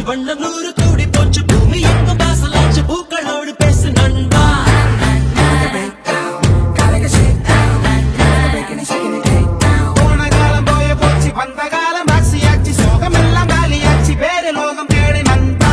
வண்ணம் நூறு கூடி போச்சு பூமி எங்கும் வாசலாச்சு பூக்களோடு பேசு நண்பா போன காலம் போய போச்சு வந்த காலம் ஆட்சியாச்சு சோகம் எல்லாம் காலியாச்சு வேறு லோகம் தேடி நண்பா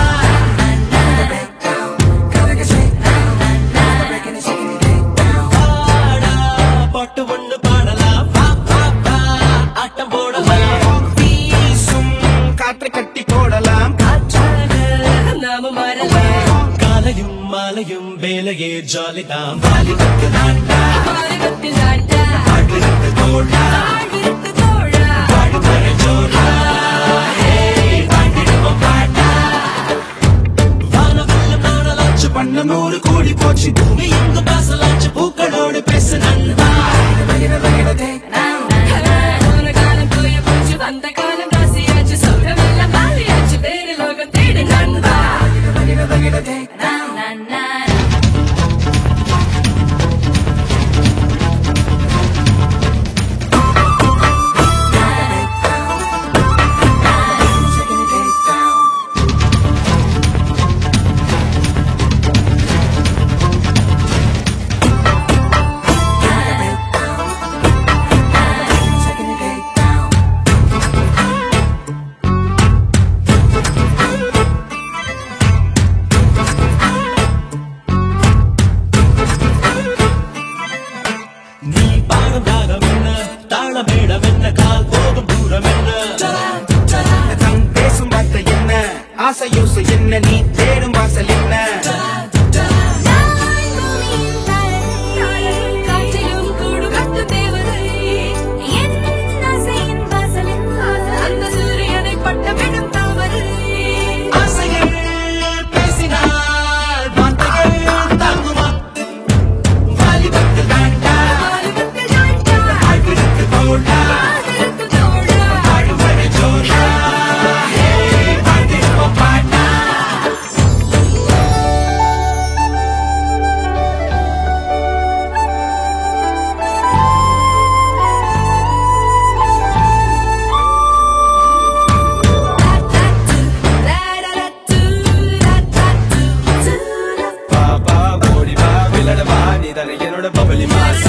பாடா, பாட்டு ஒண்ணு பாடலாம் வா, வா, வா, ஆட்டம் போடலாம் வீசும் காற்றை கட்டி போடலாம் நாம மாறலாம் காலையும் மாலையும் வேலையே ஜாலிதான் வாலிபத்து நாட்டா வாலிபத்தில் தாண்டா பாட்டிருக்கு தோழா வாழ்விற்கு தோழா பாடுபட ஜோரா ஏய், பாட்டிடுவோம் பாட்டா வானவெல்லம் நாடலாச்சு பண்ண நூறு கூடி போச்சு பூமி எங்கும் வாசலாச்சு பூக்களோடு பேசு நண்பா போன காலம் போய போச்சு வந்த காலம் ராசியாச்சு சௌரம் எல்லாம் மாறியாச்சு வேறு லோகம் தேடி நண்பா நன்னா நீ பாடும் ராகம் என்ன தாளமேளம் என்ன கால் போகும் தூரம் என்ன தன் பேசும் வார்த்தை என்ன ஆசை யோசை என்ன நீ தேடும் வாசல் என்ன காற்றிலும் கூடு கட்டு தேவதை என் ஆசையின் வாசலின் அந்த சூரியனை பட்டமிடும் தாமரை ஆசைகள் பேசினால் வார்த்தைகள் தாங்குமா வாலிபத்தில் தாண்டா வாலிபத்தில் தாண்டா வாழ்விற்கு தோழா காதலுக்கு தோழா பாடுபட ஜோரா ஏய், பாட்டிடுவோம் பாட்டா பாபா ஓடி வா விளையாட வா நீ தானே என்னோட பபலி மாஸ்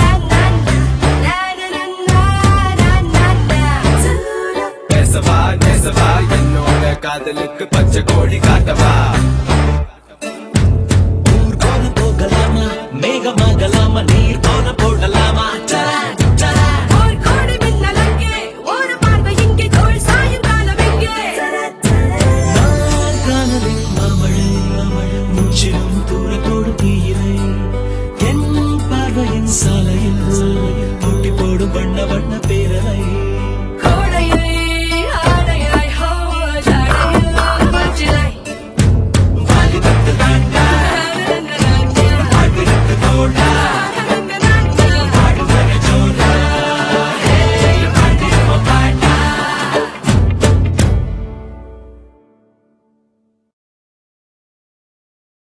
பேசவா நேசவா என்னோட காதலுக்கு பச்சை கோடி காட்டவா ஊர் போல போகலாமா மேகமாகலாமா நீர் போல போடலாமா டரா, டரா. நான் காணலின் மாமழை மூச்சிலும் தூரத்தோடு தீயிலை என் பார்வையின் சாலை